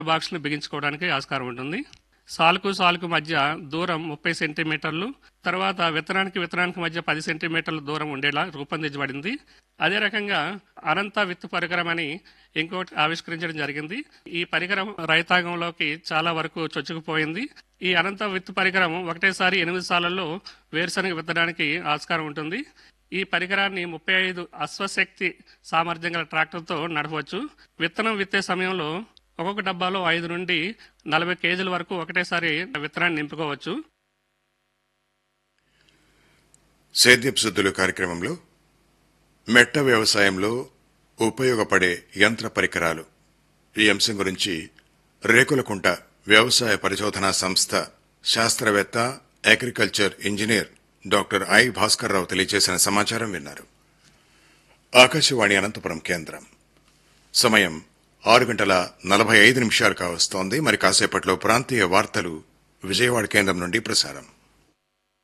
బాక్స్ను బిగించుకోవడానికి ఆస్కారం ఉంటుంది సాలుకు సాలుకు మధ్య దూరం ముప్పై సెంటీమీటర్లు తర్వాత విత్తనానికి విత్తనానికి మధ్య పది సెంటీమీటర్ల దూరం ఉండేలా రూపొందించబడింది అదే రకంగా అనంత విత్తు పరికరం అని ఇంకోటి ఆవిష్కరించడం జరిగింది ఈ పరికరం రైతాంగంలోకి చాలా వరకు చొచ్చుకుపోయింది ఈ అనంత విత్తు పరికరం ఒకటేసారి ఎనిమిది సార్లలో వేరుశనగ విత్తడానికి ఆస్కారం ఉంటుంది ఈ పరికరాన్ని ముప్పై ఐదు అశ్వశక్తి సామర్థ్యం గల ట్రాక్టర్తో నడపవచ్చు విత్తనం విత్తే సమయంలో ఒక్కొక్క డబ్బాలో ఐదు నుండి నలభై కేజీల వరకు ఒకటేసారి విత్తనాన్ని నింపుకోవచ్చు సేద్యపు శుద్ధులు కార్యక్రమంలో మెట్ట వ్యవసాయంలో ఉపయోగపడే యంత్ర పరికరాలు ఈ అంశం గురించి రేకులకుంట వ్యవసాయ పరిశోధనా సంస్థ శాస్త్రవేత్త agriculture engineer doctor I Bhaskar Rao తెలియజేసిన సమాచారం విన్నారు ఆకాశవాణి అనంతపురం కేంద్రం సమయం ఆరు గంటల నలభై ఐదు నిమిషాలు కావస్తోంది మరి కాసేపట్లో ప్రాంతీయ వార్తలు విజయవాడ కేంద్రం నుండి ప్రసారం